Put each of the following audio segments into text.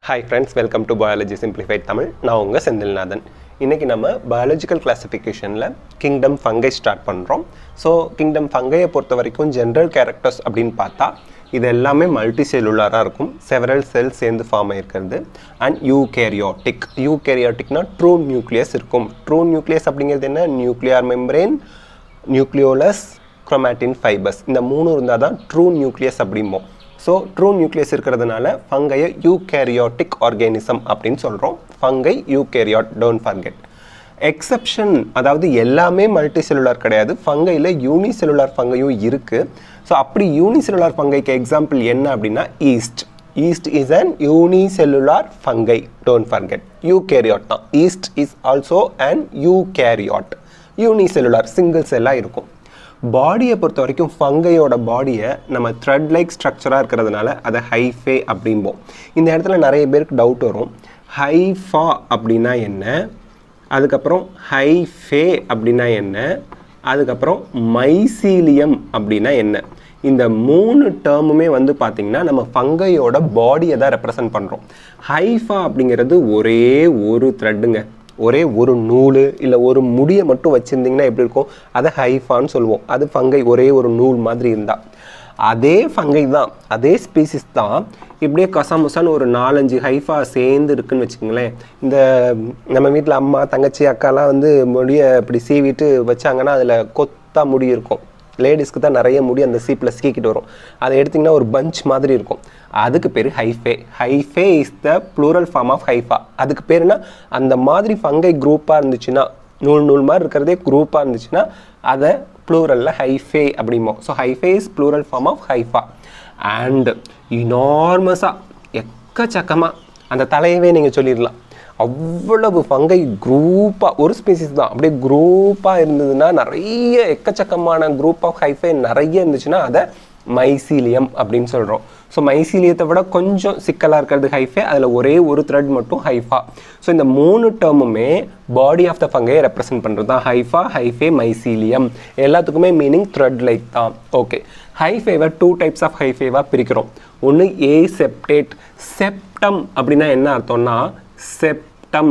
Hi friends welcome to biology simplified Tamil நான் உங்கள் செந்தில்நாதன் இன்றைக்கி நம்ம பயாலஜிக்கல் கிளாசிஃபிகேஷனில் கிங்டம் ஃபங்கை ஸ்டார்ட் பண்ணுறோம் ஸோ கிங்டம் ஃபங்கையை பொறுத்த வரைக்கும் ஜென்ரல் கேரக்டர்ஸ் அப்படின்னு பார்த்தா இது எல்லாமே மல்டி செல்லுலாராக இருக்கும் செவரல் செல்ஸ் சேர்ந்து ஃபார்ம் ஆயிருக்கிறது அண்ட் யூகேரியாட்டிக் யூகேரியாட்டிக்னா ட்ரூ நியூக்ளியஸ் இருக்கும் ட்ரூ நியூக்ளியஸ் அப்படிங்கிறது என்ன nuclear membrane nucleolus chromatin fibres இந்த மூணு இருந்தால் தான் ட்ரூ நியூக்ளியஸ் அப்படிம்போம் ஸோ ட்ரூ நியூக்ளியஸ் இருக்கிறதுனால ஃபங்கையை யூகேரியாட்டிக் ஆர்கானிசம் அப்படின்னு சொல்கிறோம் fungi eukaryote don't forget exception அதாவது எல்லாமே மல்டி செல்லுலார் கிடையாது ஃபங்கையில் யூனி செல்லுலார் ஃபங்கையும் இருக்குது ஸோ அப்படி யூனி செல்லுலார் ஃபங்கைக்கு எக்ஸாம்பிள் என்ன அப்படின்னா yeast yeast is an unicellular fungi don't forget eukaryote தான் yeast is also an eukaryote unicellular single செல்லாக இருக்கும் பாடியை பொறுத்த வரைக்கும் ஃபங்கையோட பாடியை நம்ம த்ரெட் லைக் ஸ்ட்ரக்சராக இருக்கிறதுனால அதை ஹைஃபே அப்படிம்போம் இந்த இடத்துல நிறைய பேருக்கு டவுட் வரும் ஹைஃபா அப்படின்னா என்ன அதுக்கப்புறம் ஹைஃபே அப்படின்னா என்ன அதுக்கப்புறம் மைசீலியம் அப்படின்னா என்ன இந்த மூணு டேர்முமே வந்து பார்த்திங்கன்னா நம்ம ஃபங்கையோட பாடியை தான் ரெப்ரசன்ட் பண்ணுறோம் ஹைஃபா அப்படிங்கிறது ஒரே ஒரு த்ரெட்டுங்க ஒரே ஒரு நூல் இல்லை ஒரு முடியை மட்டும் வச்சுருந்தீங்கன்னா எப்படி இருக்கும் அதை ஹைஃபான்னு சொல்லுவோம் அது ஃபங்கை ஒரே ஒரு நூல் மாதிரி இருந்தால் அதே ஃபங்கை தான் அதே ஸ்பீசிஸ் தான் இப்படியே கசாமுசான்னு ஒரு நாலஞ்சு ஹைஃபா சேர்ந்து இருக்குன்னு வச்சுக்கோங்களேன் இந்த நம்ம வீட்டில் அம்மா தங்கச்சி அக்காலாம் வந்து முடியை இப்படி சீவிட்டு வச்சாங்கன்னா அதில் கொத்தா முடி இருக்கும் லேடிஸ்க்கு தான் நிறைய முடி அந்த சீப்பில் சீக்கிட்டு வரும் அதை எடுத்திங்கன்னா ஒரு பஞ்ச் மாதிரி இருக்கும் அதுக்கு பேர் hyphae hyphae is the plural form of hypha அதுக்கு பேருனா அந்த மாதிரி ஃபங்கை குரூப்பாக இருந்துச்சுன்னா நூல் நூல் மாதிரி இருக்கிறதே குரூப்பாக இருந்துச்சுன்னா அதை ப்ளூரலில் ஹைஃபே அப்படிம்போம் so hyphae is plural form of hypha and இனார்மஸாக எக்கச்சக்கமாக அந்த தலையவே நீங்கள் சொல்லிடலாம் அவ்வளவு ஃபங்கை குரூப்பாக ஒரு ஸ்பீசிஸ் தான் அப்படியே குரூப்பாக இருந்ததுன்னா நிறைய எக்கச்சக்கமான குரூப் ஆஃப் ஹைஃபை நிறைய இருந்துச்சுன்னா அதை மைசீலியம் அப்படின்னு சொல்கிறோம் ஸோ மைசீலியத்தை விட கொஞ்சம் சிக்கலாக இருக்கிறது ஹைஃபே அதில் ஒரே ஒரு த்ரெட் மட்டும் ஹைஃபா ஸோ இந்த மூணு டேர்முமே பாடி ஆஃப் த ஃபங்கையை ரெப்ரசென்ட் பண்ணுறது தான் ஹைஃபா ஹைஃபே மைசீலியம் எல்லாத்துக்குமே மீனிங் த்ரெட் லைக் தான் ஓகே ஹைஃபேவை டூ டைப்ஸ் ஆஃப் ஹைஃபேவாக பிரிக்கிறோம் ஒன்று ஏ செப்டேட் செப்டம் அப்படின்னா என்ன அர்த்தம்னா செப்டம்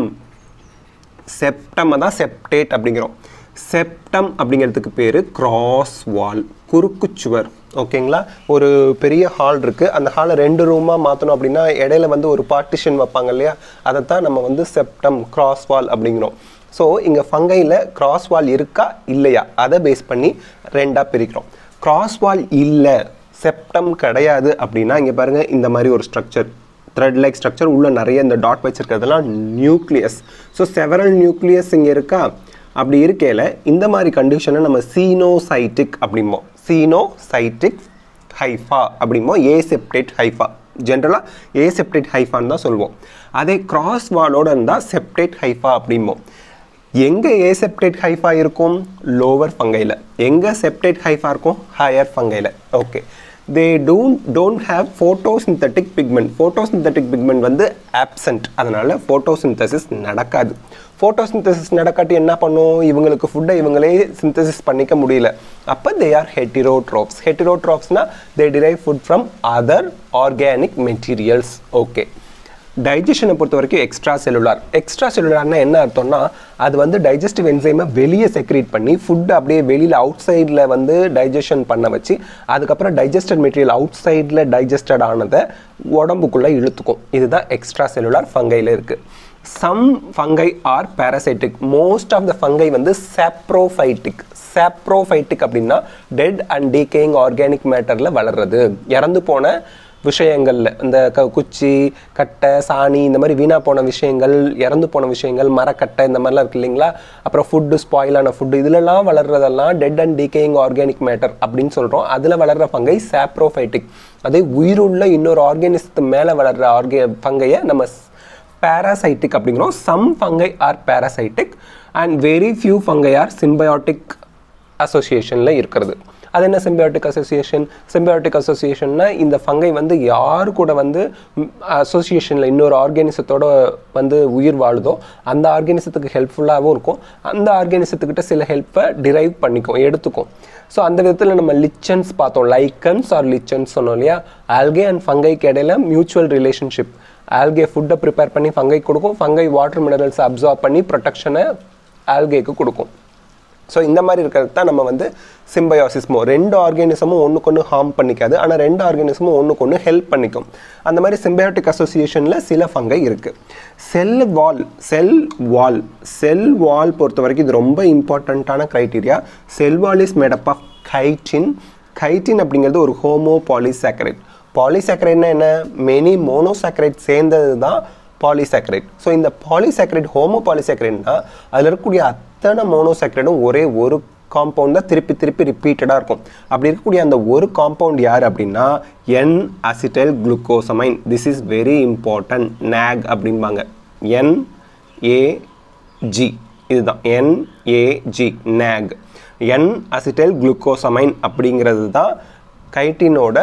செப்டமை தான் செப்டேட் அப்படிங்கிறோம் செப்டம் அப்படிங்கிறதுக்கு பேர் கிராஸ் வால் குறுக்குச்சுவர் ஓகேங்களா ஒரு பெரிய ஹால் இருக்குது அந்த ஹாலை ரெண்டு ரூமாக மாற்றணும் அப்படின்னா இடையில வந்து ஒரு பார்ட்டிஷன் வைப்பாங்க இல்லையா அதைத்தான் நம்ம வந்து செப்டம் கிராஸ் வால் அப்படிங்கிறோம் ஸோ இங்கே ஃபங்கையில் கிராஸ் வால் இருக்கா இல்லையா அதை பேஸ் பண்ணி ரெண்டாக பிரிக்கிறோம் கிராஸ் வால் இல்லை செப்டம் கிடையாது அப்படின்னா இங்கே பாருங்கள் இந்த மாதிரி ஒரு ஸ்ட்ரக்சர் த்ரெட் லைக் ஸ்ட்ரக்சர் உள்ள நிறைய இந்த டாட் வச்சிருக்கிறதுலாம் நியூக்ளியஸ் ஸோ செவரல் நியூக்ளியஸ் இங்கே இருக்கா அப்படி இருக்கையில் இந்த மாதிரி கண்டிஷனை நம்ம சீனோசைட்டிக் அப்படிம்போம் சீனோசைட்டிக் ஹைஃபா அப்படிம்போம் ஏசெப்டேட் ஹைஃபா ஜென்ரலாக ஏசெப்டேட் ஹைஃபான்னு தான் சொல்லுவோம் அதே கிராஸ் வாலோட இருந்தால் செப்டேட் ஹைஃபா அப்படிம்போம் எங்கே ஏசெப்டேட் ஹைஃபா இருக்கும் லோவர் ஃபங்கையில் எங்கே செப்டேட் ஹைஃபா இருக்கும் ஹையர் ஃபங்கையில் okay they don't don't have photosynthetic pigment photosynthetic pigment வந்து ஆப்சண்ட் அதனால் ஃபோட்டோசிந்தசிஸ் நடக்காது ஃபோட்டோசிந்தசிஸ் நடக்காட்டி என்ன பண்ணும் இவங்களுக்கு ஃபுட்டை இவங்களே சிந்தசிஸ் பண்ணிக்க முடியல அப்போ தே ஆர் ஹெட்டிரோட்ரோப்ஸ் ஹெட்டிரோட்ரோப்ஸ்னால் they derive food from other organic materials okay டைஜஷனை பொறுத்த வரைக்கும் எக்ஸ்ட்ரா செல்லுலார் எக்ஸ்ட்ரா செல்லுலார்னா என்ன அர்த்தம்னா அது வந்து டைஜஸ்டிவ் என்சைமை வெளியே செக்ரேட் பண்ணி ஃபுட் அப்படியே வெளியில் அவுட் சைடில் வந்து டைஜஷன் பண்ண வச்சு அதுக்கப்புறம் டைஜஸ்டட் மெட்டீரியல் அவுட் சைடில் டைஜஸ்டட் ஆனதை உடம்புக்குள்ளே இழுத்துக்கும் இதுதான் எக்ஸ்ட்ரா செல்லுலார் ஃபங்கையில் இருக்குது some fungi are parasitic most of the fungi வந்து சாப்ரோஃபைட்டிக் சாப்ரோஃபைட்டிக் அப்படின்னா டெட் அண்ட் டீகேயிங் ஆர்கானிக் மேட்டரில் வளர்றது இறந்து போன விஷயங்களில் இந்த க குச்சி கட்டை சாணி இந்த மாதிரி வீணாக போன விஷயங்கள் இறந்து போன விஷயங்கள் மரக்கட்டை இந்த மாதிரிலாம் இருக்கு இல்லைங்களா அப்புறம் ஃபுட்டு ஸ்பாயிலான ஃபுட்டு இதுலலாம் வளர்றதெல்லாம் dead and decaying organic matter அப்படின்னு சொல்கிறோம் அதில் வளர்கிற ஃபங்கை சாப்ரோஃபைட்டிக் அதே உயிருள்ள இன்னொரு ஆர்கானிசத்து மேலே வளர்கிற ஆர்கே ஃபங்கையை நம்ம பேராசைட்டிக் அப்படிங்கிறோம் some fungi are parasitic and very few fungi are symbiotic அசோசியேஷனில் இருக்கிறது அது என்ன சிம்பியாட்டிக் அசோசியேஷன் சிம்பியாட்டிக் அசோசியேஷன்னா இந்த ஃபங்கை வந்து யார் கூட வந்து அசோசியேஷனில் இன்னொரு ஆர்கானிசத்தோட வந்து உயிர் வாழுதோ அந்த ஆர்கானிசத்துக்கு ஹெல்ப்ஃபுல்லாகவும் இருக்கும் அந்த ஆர்கானிசத்துக்கிட்ட சில ஹெல்ப்பை டிரைவ் பண்ணிக்கும் எடுத்துக்கும் ஸோ அந்த விதத்தில் நம்ம லிச்சன்ஸ் பார்த்தோம் லைக்கன்ஸ் ஆர் லிச்சன்ஸ் சொன்னோம் இல்லையா ஆல்கே அண்ட் ஃபங்கைக்கு இடையில மியூச்சுவல் ரிலேஷன்ஷிப் ஆல்கே ஃபுட்டை ப்ரிப்பேர் பண்ணி ஃபங்கை கொடுக்கும் ஃபங்கை வாட்டர் மினரல்ஸை அப்சார்ப் பண்ணி ப்ரொடெக்ஷனை ஆல்கேக்கு கொடுக்கும் ஸோ இந்த மாதிரி இருக்கிறது தான் நம்ம வந்து சிம்பயோசிஸ்மோ ரெண்டு ஆர்கானிசமும் ஒன்றுக்கு ஒன்று ஹார்ம் பண்ணிக்காது ஆனால் ரெண்டு ஆர்கானிசமும் ஒன்றுக்கு ஒன்று ஹெல்ப் பண்ணிக்கும் அந்த மாதிரி சிம்பயோட்டிக் அசோசியேஷனில் சில ஃபங்கை இருக்குது செல் வால் செல் வால் செல் வால் பொறுத்த வரைக்கும் இது ரொம்ப இம்பார்ட்டண்ட்டான criteria cell wall is made up of chitin chitin அப்படிங்கிறது ஒரு ஹோமோ பாலிசாக்கரைட் பாலிசாக்கரைட்னா என்ன மெனி மோனோசாக்கரைட் சேர்ந்தது தான் பாலிசாக்கரைட் ஸோ இந்த பாலிசாக்கரைட் ஹோமோ பாலிசாக்கரைட்னா அதில் இருக்கக்கூடிய அத்தனை மோனோசாக்கரைடும் ஒரே ஒரு காம்பவுண்ட் தான் திருப்பி திருப்பி ரிப்பீட்டடாக இருக்கும் அப்படி இருக்கக்கூடிய அந்த ஒரு காம்பவுண்ட் யார் அப்படின்னா N acetyl glucosamine this is very important NAG அப்படிம்பாங்க என் ஏ ஜி இதுதான் NAG NAG N acetyl glucosamine அப்படிங்கிறது தான் கைட்டினோட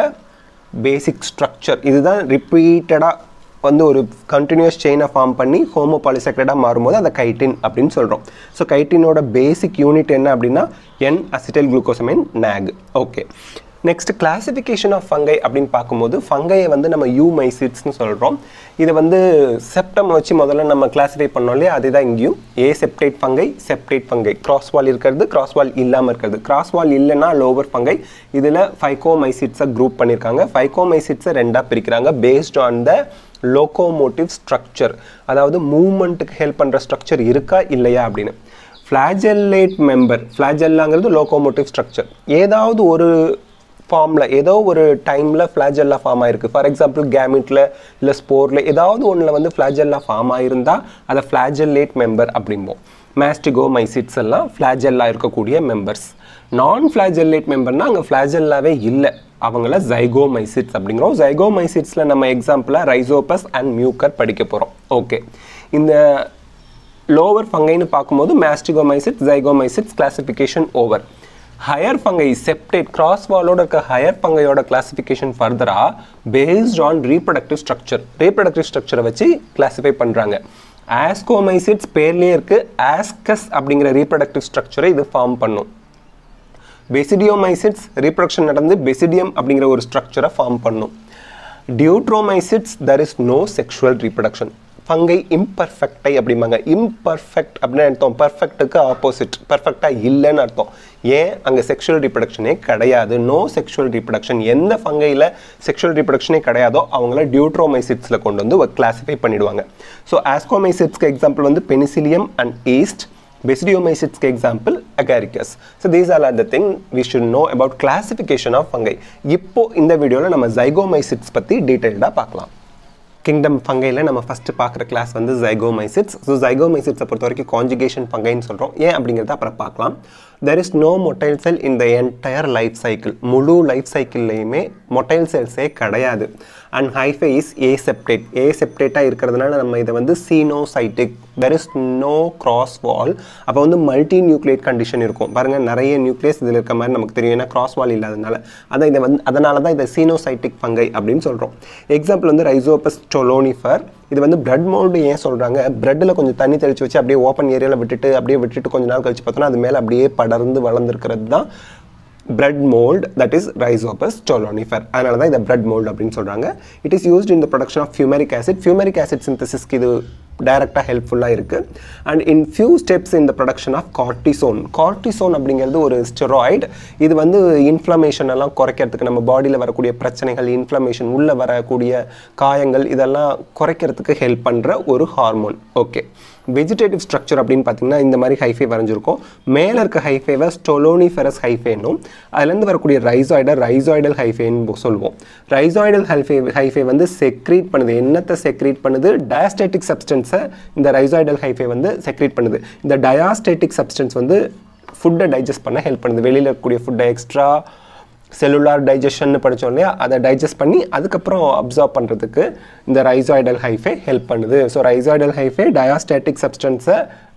பேசிக் ஸ்ட்ரக்சர் இதுதான் ரிப்பீட்டடாக வந்து ஒரு கண்டினியூஸ் செயினை ஃபார்ம் பண்ணி ஹோமோ பாலிசெக்ரேட்டாக மாறும்போது அதை கைட்டின் அப்படின்னு சொல்கிறோம் ஸோ கைட்டினோட பேசிக் யூனிட் என்ன அப்படின்னா N acetyl glucosamine NAG okay next classification of fungi அப்படின்னு பார்க்கும்போது ஃபங்கையை வந்து நம்ம யூ மைசிட்ஸ்னு சொல்கிறோம் இதை வந்து செப்டம் வச்சு முதல்ல நம்ம கிளாஸிஃபை பண்ணோம் இல்லையா அதுதான் இங்கேயும் a septate fungi septate fungi cross wall இருக்கிறது கிராஸ் வால் இல்லாமல் இருக்கிறது கிராஸ் வால் இல்லைன்னா லோவர் ஃபங்கை இதில் ஃபைகோ மைசிட்ஸை குரூப் பண்ணியிருக்காங்க ஃபைகோ மைசிட்ஸை ரெண்டாக பிரிக்கிறாங்க based on the locomotive structure அதாவது மூவ்மெண்ட்டுக்கு ஹெல்ப் பண்ணுற ஸ்ட்ரக்சர் இருக்கா இல்லையா அப்படின்னு ஃப்ளாஜெல்லேட் மெம்பர் ஃப்ளாஜெல்லாங்கிறது லோகோமோட்டிவ் ஸ்ட்ரக்சர் ஏதாவது ஒரு ஃபார்மில் ஏதோ ஒரு டைமில் ஃப்ளாஜெல்லா ஃபார்ம் ஆயிருக்கு ஃபார் எக்ஸாம்பிள் கேமிட்டில் இல்லை ஸ்போரில் ஏதாவது ஒன்றில் வந்து ஃப்ளாஜெல்லா ஃபார்ம் ஆயிருந்தால் அதை ஃப்ளாஜெல்லேட் மெம்பர் அப்படிம்போம் மேஸ்டிகோ மைசிட்ஸ் எல்லாம் ஃப்ளாஜெல்லா இருக்கக்கூடிய மெம்பர்ஸ் நான் ஃப்ளாஜெல்லேட் மெம்பர்னால் அங்கே ஃப்ளாஜெல்லாவே இல்லை அவங்கள ஜைகோமைசிட்ஸ் அப்படிங்கிறோம் ஜைகோமைசிட்ஸில் நம்ம எக்ஸாம்பிளாக ரைசோபஸ் அண்ட் மியூக்கர் படிக்க போகிறோம் ஓகே இந்த லோவர் ஃபங்கைன்னு பார்க்கும்போது mastigomycetes zygomycetes classification over higher fungi septate cross வாலோட இருக்க ஹையர் ஃபங்கையோட கிளாசிஃபிகேஷன் ஃபர்தராக based on reproductive structure reproductive ஸ்ட்ரக்சரை வச்சு கிளாஸிஃபை பண்ணுறாங்க ஆஸ்கோமைசிட்ஸ் பேர்லேயே இருக்குது ஆஸ்கஸ் அப்படிங்கிற ரீப்ரடக்டிவ் ஸ்ட்ரக்சரை இது ஃபார்ம் பண்ணும் பெசிடியோமைசிட்ஸ் ரீப்ரொடக்ஷன் நடந்து பெசிடியம் அப்படிங்கிற ஒரு ஸ்ட்ரக்சரை ஃபார்ம் பண்ணும் deuteromycetes there is no sexual reproduction fungi இம்பர்ஃபெக்டை அப்படிம்பாங்க இம்பர்ஃபெக்ட் அப்படின்னு அர்த்தம் பர்ஃபெக்ட்டுக்கு ஆப்போசிட் பர்ஃபெக்டாக இல்லைன்னு அர்த்தம் ஏன் அங்கே செக்ஷுவல் ரீப்ரொடக்ஷனே கிடையாது நோ செக்ஷுவல் ரீப்ரொடக்ஷன் எந்த ஃபங்கையில் செக்ஷுவல் ரீப்ரொடக்ஷனே கிடையாதோ அவங்கள டியூட்ரோமைசிட்ஸில் கொண்டு வந்து கிளாஸிஃபை பண்ணிடுவாங்க ஸோ ஆஸ்கோமைசிட்ஸ்க்கு எக்ஸாம்பிள் வந்து penicillium and yeast Basidiomycetes example agaricus. So these are the thing we should know about classification of fungi. இப்போ இந்த வீடியோவில் நம்ம ஜைகோமைசிட்ஸ் பற்றி டீட்டெயில்டாக பார்க்கலாம் கிங்டம் ஃபங்கையில் நம்ம ஃபஸ்ட்டு பார்க்குற கிளாஸ் வந்து ஜைகோமைசிட்ஸ் ஸோ ஜைகோமைசிட்ஸை பொறுத்த வரைக்கும் காஞ்சுகேஷன் ஃபங்கைன்னு சொல்கிறோம் ஏன் அப்படிங்கிறத அப்புறம் பார்க்கலாம் there is no motile cell in the entire life cycle முழு லைஃப் சைக்கிள்லையுமே மொட்டைல் செல்ஸே கிடையாது அண்ட் ஹைஃபை இஸ் ஏசெப்டேட் ஏசெப்டேட்டாக இருக்கிறதுனால நம்ம இதை வந்து coenocytic there is no cross wall அப்போ வந்து மல்டி நியூக்ளியேட் கண்டிஷன் இருக்கும் பாருங்கள் நிறைய நியூக்ளியஸ் இதில் இருக்க மாதிரி நமக்கு தெரியும் ஏன்னா கிராஸ் வால் இல்லாதனால அதான் இதை வந்து அதனால தான் இதை சீனோசைட்டிக் ஃபங்கை அப்படின்னு சொல்கிறோம் எக்ஸாம்பிள் வந்து ரைசோபஸ் டொலோனிஃபர் இது வந்து பிரெட் மோல்டு ஏன் சொல்கிறாங்க பிரெட்டில் கொஞ்சம் தண்ணி தெளித்து வச்சு அப்படியே ஓப்பன் ஏரியாவில் விட்டுட்டு அப்படியே விட்டுட்டு கொஞ்ச நாள் கழிச்சு பார்த்தோன்னா அது மேலே அப்படியே படர்ந்து வளர்ந்துருக்கிறது தான் bread mould that is Rhizopus stolonifer அதனால தான் இதை பிரெட் மோல்ட் அப்படின்னு சொல்கிறாங்க it is used in the production of fumaric acid fumaric acid சிந்தசிஸ்க்கு இது டைரெக்டாக ஹெல்ப்ஃபுல்லாக இருக்குது and in few steps in the production of cortisone cortisone அப்படிங்கிறது ஒரு ஸ்டெராய்டு இது வந்து இன்ஃப்ளமேஷன் எல்லாம் குறைக்கிறதுக்கு நம்ம பாடியில் வரக்கூடிய பிரச்சனைகள் இன்ஃப்ளமேஷன் உள்ளே வரக்கூடிய காயங்கள் இதெல்லாம் குறைக்கிறதுக்கு ஹெல்ப் பண்ணுற ஒரு ஹார்மோன் ஓகே வெஜிடேட்டிவ் ஸ்ட்ரக்சர் அப்படின்னு பார்த்தீங்கன்னா இந்த மாதிரி ஹைஃபை வரைஞ்சிருக்கும் மேலே இருக்க ஹைஃபேவை ஸ்டொலோனிஃபெரஸ் ஹைஃபேனும் அதுலேருந்து வரக்கூடிய ரைசாய்டை ரைசாய்டல் ஹைஃபேன்னு சொல்லுவோம் ரைசாய்டல் ஹைஃபே ஹைஃபே வந்து செக்ரீட் பண்ணுது என்னத்தை செக்ரீட் பண்ணுது டயாஸ்டேட்டிக் சப்ஸ்டன்ஸை இந்த ரைசாய்டல் ஹைஃபே வந்து செக்ரீட் பண்ணுது இந்த டயாஸ்டேட்டிக் சப்ஸ்டன்ஸ் வந்து ஃபுட்டை டைஜஸ்ட் பண்ண ஹெல்ப் பண்ணுது வெளியில் இருக்கக்கூடிய ஃபுட்டை எக்ஸ்ட்ரா செல்லுலார் டைஜஷன் படித்தோம் இல்லையா அதை டைஜஸ்ட் பண்ணி அதுக்கப்புறம் அப்சார்ப் பண்ணுறதுக்கு இந்த ரைசாய்டல் ஹைஃபே ஹெல்ப் பண்ணுது ஸோ ரைசாய்டல் ஹைஃபே டயாஸ்டாட்டிக் சப்ஸ்டன்ஸை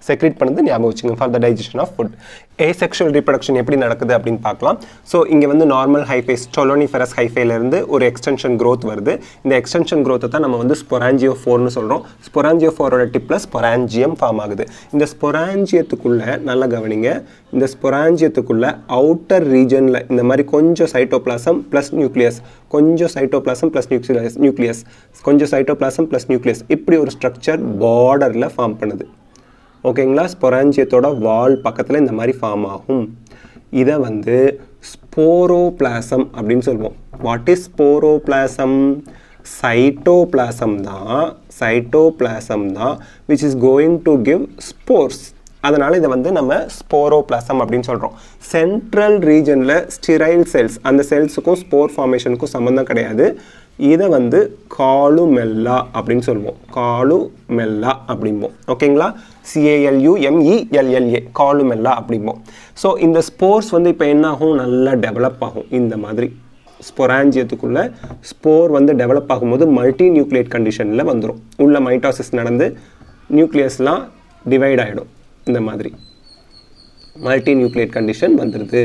செக்ரேட் பண்ணுது ஞாபகம் வச்சுங்க for the digestion of food asexual reproduction எப்படி நடக்குது அப்படின்னு பார்க்கலாம் ஸோ இங்கே வந்து நார்மல் ஹைஃபை ஸ்டொலோனிஃபெரஸ் ஹைஃபைலேருந்து ஒரு எக்ஸ்டென்ஷன் growth வருது இந்த எக்ஸ்டென்ஷன் growth தான் நம்ம வந்து ஸ்பொராஞ்சியோ ஃபோர்னு சொல்கிறோம் ஸ்பொராஞ்சியோ ஃபோரோட டிப்பில் ஸ்பொராஞ்சியம் ஃபார்ம் ஆகுது இந்த ஸ்பொராஞ்சியத்துக்குள்ளே நல்லா கவனிங்க இந்த ஸ்பொராஞ்சியத்துக்குள்ளே அவுட்டர் ரீஜனில் இந்த மாதிரி கொஞ்சம் சைட்டோபிளாசம் ப்ளஸ் நியூக்ளியஸ் கொஞ்சம் சைட்டோபிளாசம் ப்ளஸ் நியூக்ளியஸ் நியூக்ளியஸ் கொஞ்சம் சைட்டோபிளாசம் ப்ளஸ் நியூக்ளியஸ் இப்படி ஒரு ஸ்ட்ரக்சர் பார்டரில் ஃபார்ம் பண்ணுது ஓகேங்களா ஸ்பொராஞ்சியத்தோட வால் பக்கத்தில் இந்த மாதிரி ஃபார்ம் ஆகும் இதை வந்து ஸ்போரோபிளாசம் அப்படின்னு சொல்லுவோம் வாட் இஸ் ஸ்போரோபிளாசம் சைட்டோபிளாசம் தான் சைட்டோபிளாசம் தான் which is going to give spores அதனால் இதை வந்து நம்ம ஸ்போரோபிளாசம் அப்படின்னு சொல்கிறோம் சென்ட்ரல் ரீஜனில் ஸ்டிரைல் செல்ஸ் அந்த செல்ஸுக்கும் ஸ்போர் ஃபார்மேஷனுக்கும் சம்மந்தம் கிடையாது இதை வந்து காலுமெல்லா அப்படின்னு சொல்லுவோம் காலுமெல்லா அப்படிம்போம் ஓகேங்களா சிஏஎல்யூ எம்இஎல்எல்ஏ காலுமெல்லா அப்படிம்போம் ஸோ இந்த ஸ்போர்ஸ் வந்து இப்போ என்ன ஆகும் நல்லா டெவலப் ஆகும் இந்த மாதிரி ஸ்பொராஞ்சியத்துக்குள்ள ஸ்போர் வந்து டெவலப் ஆகும்போது மல்டி நியூக்ளியேட் கண்டிஷனில் வந்துடும் உள்ள மைட்டாசிஸ் நடந்து நியூக்ளியஸ்லாம் டிவைட் ஆகிடும் இந்த மாதிரி மல்டி நியூக்ளியேட் கண்டிஷன் வந்துடுது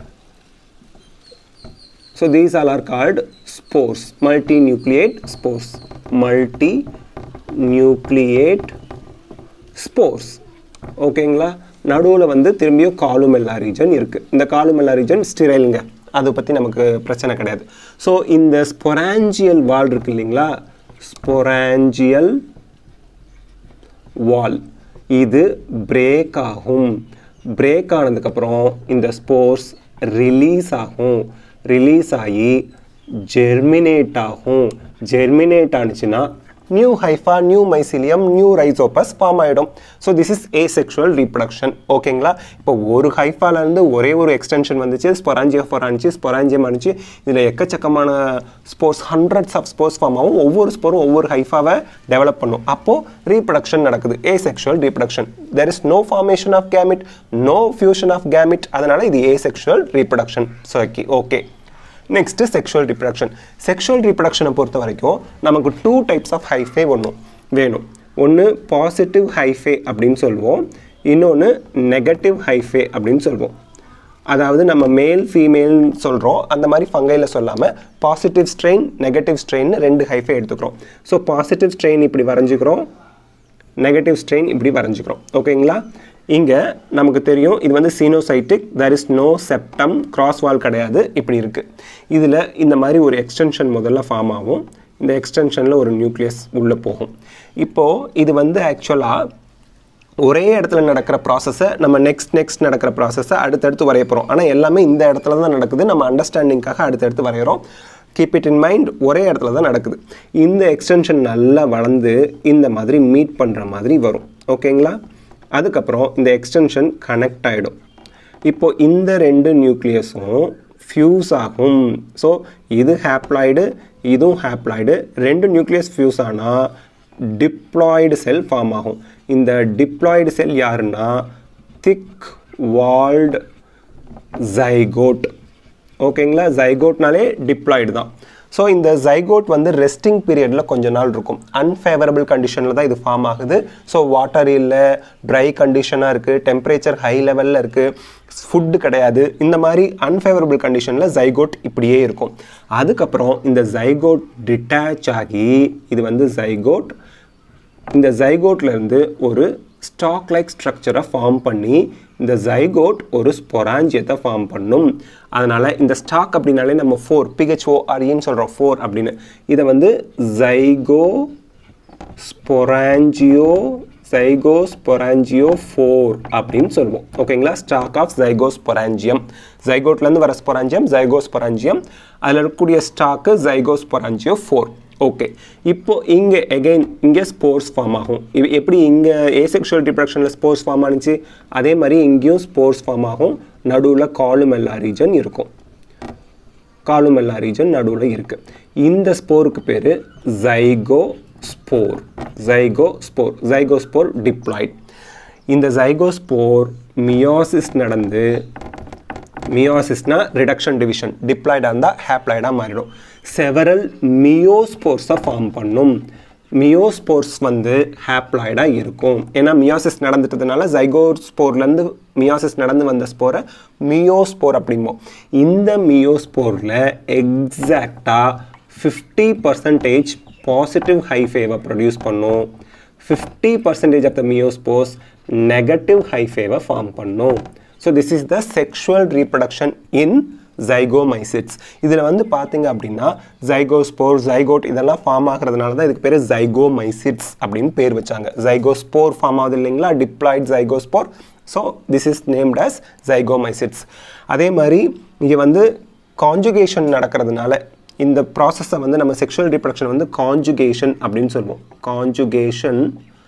so these all are called spores multinucleate spores multinucleate spores ஓகேங்களா நடுவில் வந்து திரும்பியும் காலுமெல்லா ரீஜன் இருக்குது இந்த காலுமெல்லா ரீஜன் ஸ்டிரைலுங்க அதை பற்றி நமக்கு பிரச்சனை கிடையாது ஸோ இந்த ஸ்பொராஞ்சியல் வால் இருக்கு இல்லைங்களா ஸ்பொராஞ்சியல் வால் இது பிரேக் ஆகும் பிரேக் ஆனதுக்கப்புறம் இந்த ஸ்போர்ஸ் ரிலீஸ் ஆகும் ரிலீஸ் ஆகி ஜெர்மினேட் ஆகும் ஜெர்மினேட் ஆனிச்சுன்னா new hypha new mycelium new Rhizopus form ஆகிடும் so this is asexual reproduction ஓகேங்களா இப்போ ஒரு ஹைஃபாலேருந்து ஒரே ஒரு எக்ஸ்டென்ஷன் வந்துச்சு ஸ்பொராஞ்சியோ ஃபோர் ஆனிச்சு ஸ்பொராஞ்சியம் ஆனிச்சு இதில் எக்கச்சக்கமான spores hundreds of spores form ஆகும் ஒவ்வொரு ஸ்போரும் ஒவ்வொரு ஹைஃபாவை டெவலப் பண்ணும் அப்போது ரீப்ரொடக்ஷன் நடக்குது asexual reproduction there is no formation of gamete no fusion of gamete அதனால் இது asexual reproduction so okay okay next sexual reproduction sexual ரிப்ரடக்ஷனை பொறுத்த வரைக்கும் நமக்கு டூ டைப்ஸ் ஆஃப் ஹைஃபே ஒன்றும் வேணும் ஒன்று பாசிட்டிவ் ஹைஃபே அப்படின்னு சொல்லுவோம் இன்னொன்று நெகட்டிவ் ஹைஃபே அப்படின்னு சொல்லுவோம் அதாவது நம்ம மேல் ஃபீமேல்னு சொல்கிறோம் அந்த மாதிரி ஃபங்கையில் சொல்லாமல் பாசிட்டிவ் ஸ்ட்ரெயின் நெகட்டிவ் ஸ்ட்ரெயின் ரெண்டு ஹைஃபே எடுத்துக்கிறோம் ஸோ பாசிட்டிவ் ஸ்ட்ரெயின் இப்படி வரைஞ்சிக்கிறோம் நெகட்டிவ் ஸ்ட்ரெயின் இப்படி வரைஞ்சிக்கிறோம் ஓகேங்களா இங்கே நமக்கு தெரியும் இது வந்து coenocytic there is no septum cross wall கிடையாது இப்படி இருக்குது இதில் இந்த மாதிரி ஒரு எக்ஸ்டென்ஷன் முதல்ல ஃபார்ம் ஆகும் இந்த எக்ஸ்டென்ஷனில் ஒரு நியூக்ளியஸ் உள்ளே போகும் இப்போது இது வந்து ஆக்சுவலாக ஒரே இடத்துல நடக்கிற ப்ராசஸை நம்ம நெக்ஸ்ட் நெக்ஸ்ட் நடக்கிற ப்ராசஸை அடுத்தடுத்து வரைய போகிறோம் ஆனால் எல்லாமே இந்த இடத்துல தான் நடக்குது நம்ம அண்டர்ஸ்டாண்டிங்காக அடுத்தடுத்து வரைகிறோம் கீப் இட் இன் மைண்ட் ஒரே இடத்துல தான் நடக்குது இந்த எக்ஸ்டென்ஷன் நல்லா வளர்ந்து இந்த மாதிரி மீட் பண்ணுற மாதிரி வரும் ஓகேங்களா அதுக்கப்புறம் இந்த எக்ஸ்டென்ஷன் கனெக்ட் ஆகிடும் இப்போ இந்த ரெண்டு நியூக்ளியஸும் ஃபியூஸ் ஆகும் ஸோ இது ஹேப்ளாய்டு இதுவும் ஹேப்ளாய்டு ரெண்டு நியூக்ளியஸ் ஃபியூஸ் ஆனால் டிப்ளாய்டு செல் ஃபார்ம் ஆகும் இந்த டிப்ளாய்டு செல் யாருன்னா திக் வால்டு ஜைகோட் ஓகேங்களா ஜைகோட்னாலே டிப்ளாய்டு தான் ஸோ இந்த ஜைகோட் வந்து ரெஸ்டிங் பீரியடில் கொஞ்ச நாள் இருக்கும் அன்ஃபேவரபிள் கண்டிஷனில் தான் இது ஃபார்ம் ஆகுது ஸோ வாட்டர் இல்லை ட்ரை கண்டிஷனாக இருக்குது டெம்பரேச்சர் ஹை லெவலில் இருக்குது ஃபுட்டு கிடையாது இந்த மாதிரி அன்ஃபேவரபிள் கண்டிஷனில் ஜைகோட் இப்படியே இருக்கும் அதுக்கப்புறம் இந்த ஜைகோட் டிட்டாச் ஆகி இது வந்து ஜைகோட் இந்த ஜைகோட்ல இருந்து ஒரு ஸ்டாக் லைக் ஸ்ட்ரக்சரை ஃபார்ம் பண்ணி இந்த ஜைகோட் ஒரு ஸ்பொராஞ்சியத்தை ஃபார்ம் பண்ணும் அதனால் இந்த ஸ்டாக் அப்படின்னாலே நம்ம ஃபோர் பிஹெச்ஓ ஆர்இன்னு சொல்கிறோம் ஃபோர் அப்படின்னு இதை வந்து ஜைகோ ஸ்பொராஞ்சியோ ஜைகோ ஸ்பொராஞ்சியோ ஃபோர் அப்படின்னு சொல்லுவோம் ஓகேங்களா ஸ்டாக் ஆஃப் ஜைகோ ஸ்பொராஞ்சியம் ஜைகோட்லேருந்து வர ஸ்பொராஞ்சியம் ஜைகோ ஸ்பொராஞ்சியம் அதில் இருக்கக்கூடிய stalk zygosporangiophore okay இப்போ இங்கே எகைன் இங்கே ஸ்போர்ஸ் ஃபார்ம் ஆகும் இது எப்படி இங்கே ஏசெக்ஷுவல் ரிப்ரக்ஷனில் ஸ்போர்ஸ் ஃபார்ம் ஆனிச்சு அதே மாதிரி இங்கேயும் ஸ்போர்ஸ் ஃபார்ம் ஆகும் நடுவில் காலுமெல்லா ரீஜன் இருக்கும் காலுமெல்லா ரீஜன் நடுவில் இருக்குது இந்த ஸ்போருக்கு பேர் zygospore zygospore zygospore diploid இந்த ஜைகோ ஸ்போர் மியோசிஸ் நடந்து மியோசிஸ்னா ரிடக்ஷன் டிவிஷன் டிப்ளாய்டாக இருந்தால் ஹேப்ளாய்டாக மாறிடும் செவரல் மியோஸ்போர்ஸை ஃபார்ம் பண்ணும் மியோஸ்போர்ஸ் வந்து ஹேப்ளாய்டாக இருக்கும் ஏன்னா மியோசிஸ் நடந்துட்டதுனால ஜைகோஸ்போர்லேருந்து மியோசிஸ் நடந்து வந்த ஸ்போரை மியோஸ்போர் அப்படிம்போம் இந்த மியோஸ்போரில் எக்ஸாக்டாக ஃபிஃப்டி பர்சன்டேஜ் பாசிட்டிவ் ஹைஃபேவை ப்ரொடியூஸ் பண்ணும் fifty percentage of the meiospores negative ஹைஃபேவை ஃபார்ம் பண்ணும் so this is the sexual reproduction in zygomycetes இதில் வந்து பார்த்தீங்க அப்படின்னா ஜைகோஸ்போர் ஜைகோட் இதெல்லாம் ஃபார்ம் ஆகிறதுனால தான் இதுக்கு பேர் ஜைகோமைசிட்ஸ் அப்படின்னு பேர் வச்சாங்க ஜைகோஸ்போர் ஃபார்ம் ஆகுது இல்லைங்களா diploid zygospore so this is named as zygomycetes அதே மாதிரி இங்கே வந்து காஞ்சுகேஷன் நடக்கிறதுனால இந்த ப்ராசஸை வந்து நம்ம செக்ஷுவல் ரீப்ரடக்ஷன் வந்து காஞ்சுகேஷன் அப்படின்னு சொல்லுவோம் conjugation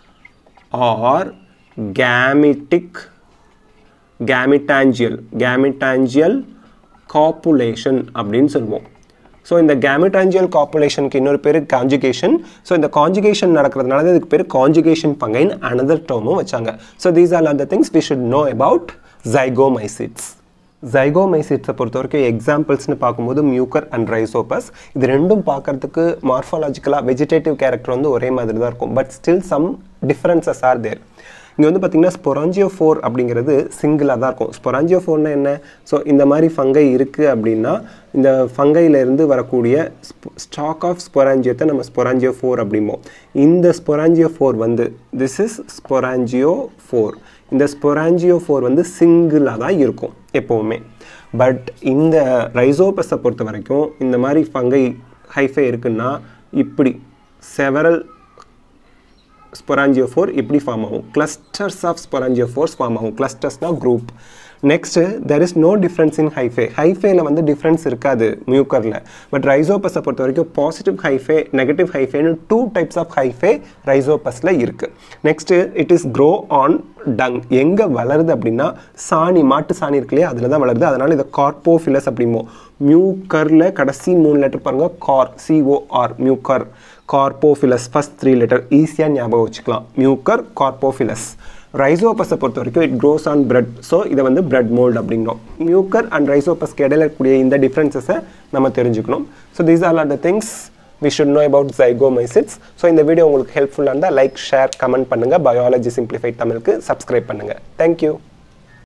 or gametic gametangial gametangial copulation அப்படின்னு சொல்லுவோம் ஸோ இந்த கேமிட்டாஞ்சியல் காப்புலேஷனுக்கு இன்னொரு பேர் காஞ்சுகேஷன் ஸோ இந்த காஞ்சுகேஷன் நடக்கிறதுனால தான் இதுக்கு பேர் காஞ்சுகேஷன் பங்கைன் அனதர் டேர்மும் வச்சாங்க so these are are the things we should know about zygomycetes ஜைகோமைசிட்ஸை பொறுத்த வரைக்கும் எக்ஸாம்பிள்ஸ்னு பார்க்கும்போது மியூக்கர் அண்ட் ரைசோபஸ் இது ரெண்டும் பார்க்கறதுக்கு மார்ஃபாலஜிக்கலாக வெஜிடேட்டிவ் கேரக்டர் வந்து ஒரே மாதிரி தான் இருக்கும் but still some differences are there இங்கே வந்து பார்த்தீங்கன்னா ஸ்பொராஞ்சியோ ஃபோர் அப்படிங்கிறது சிங்கிளாக தான் இருக்கும் ஸ்பொராஞ்சியோ ஃபோர்னா என்ன ஸோ இந்த மாதிரி ஃபங்கை இருக்குது அப்படின்னா இந்த ஃபங்கையிலேருந்து வரக்கூடிய ஸ்டாக் ஆஃப் ஸ்பொராஞ்சியோத்தை நம்ம ஸ்பொராஞ்சியோ ஃபோர் அப்படிம்போம் இந்த ஸ்பொராஞ்சியோ ஃபோர் வந்து திஸ் இஸ் ஸ்பொராஞ்சியோ ஃபோர் இந்த ஸ்பொராஞ்சியோ ஃபோர் வந்து சிங்கிளாக தான் இருக்கும் எப்போவுமே பட் இந்த ரைசோபஸை பொறுத்த வரைக்கும் இந்த மாதிரி ஃபங்கை ஹைஃபை இருக்குன்னா இப்படி செவரல் ஸ்பொராஞ்சியோஃபோர் இப்படி ஃபார்ம் ஆகும் கிளஸ்டர்ஸ் ஆஃப் ஸ்பொராஞ்சியோஃபோர்ஸ் ஃபார்ம் ஆகும் கிளஸ்டர்ஸ்னால் group next there is no difference in hyphae ஹைஃபேல வந்து டிஃப்ரென்ஸ் இருக்காது மியூக்கரில் பட் ரைசோபஸை பொறுத்த வரைக்கும் பாசிட்டிவ் ஹைஃபே நெகட்டிவ் ஹைஃபேன்னு டூ டைப்ஸ் ஆஃப் ஹைஃபே ரைசோபஸில் இருக்குது next it is grow on dung எங்கே வளருது அப்படின்னா சாணி மாட்டு சாணி இருக்கு இல்லையா அதில் தான் வளருது அதனால் இதை கார்போஃபிலஸ் அப்படிமோ மியூக்கரில் கடைசி மூணு லெட்டர் பாருங்கள் cor C O R Mucor coprophilus first three letter ஈஸியாக ஞாபகம் வச்சுக்கலாம் மியூக்கர் கார்போஃபிலஸ் ரைசோபஸை பொறுத்த வரைக்கும் it grows on bread so இதை வந்து பிரெட் மோல்ட் அப்படிங்கிறோம் மியூக்கர் அண்ட் ரைசோபஸ்க்கு இடையில இருக்கக்கூடிய இந்த டிஃப்ரென்சஸை நம்ம தெரிஞ்சுக்கணும் so these are are the things we should know about zygomycetes so இந்த வீடியோ உங்களுக்கு ஹெல்ப்ஃபுல்லாக இருந்தால் லைக் ஷேர் கமெண்ட் பண்ணுங்கள் பயாலஜி சிம்பிளிஃபைட் தமிழுக்கு சப்ஸ்கிரைப் பண்ணுங்கள் தேங்க்யூ